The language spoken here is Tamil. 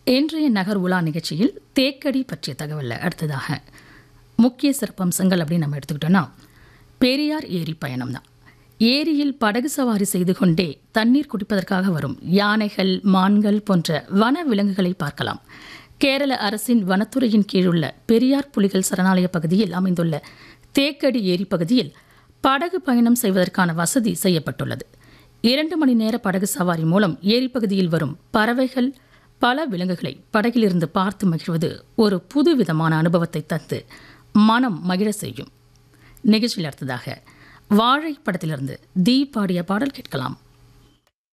இன்றைய நகர் உலா நிகழ்ச்சியில் தேக்கடி பற்றிய தகவல் அடுத்ததாக முக்கிய சிறப்பம்சங்கள் அப்படின்னு நம்ம எடுத்துக்கிட்டோன்னா பெரியார் ஏரி பயணம் தான் ஏரியில் படகு சவாரி செய்து கொண்டே தண்ணீர் குடிப்பதற்காக வரும் யானைகள் மான்கள் போன்ற வன விலங்குகளை பார்க்கலாம் கேரள அரசின் வனத்துறையின் கீழுள்ள பெரியார் புலிகள் சரணாலய பகுதியில் அமைந்துள்ள தேக்கடி ஏரி பகுதியில் படகு பயணம் செய்வதற்கான வசதி செய்யப்பட்டுள்ளது இரண்டு மணி நேர படகு சவாரி மூலம் ஏரி பகுதியில் வரும் பறவைகள் பல விலங்குகளை படகிலிருந்து பார்த்து மகிழ்வது ஒரு புது விதமான அனுபவத்தை தந்து மனம் மகிழ செய்யும் நிகழ்ச்சியில் அடுத்ததாக வாழை படத்திலிருந்து தீ பாடிய பாடல் கேட்கலாம்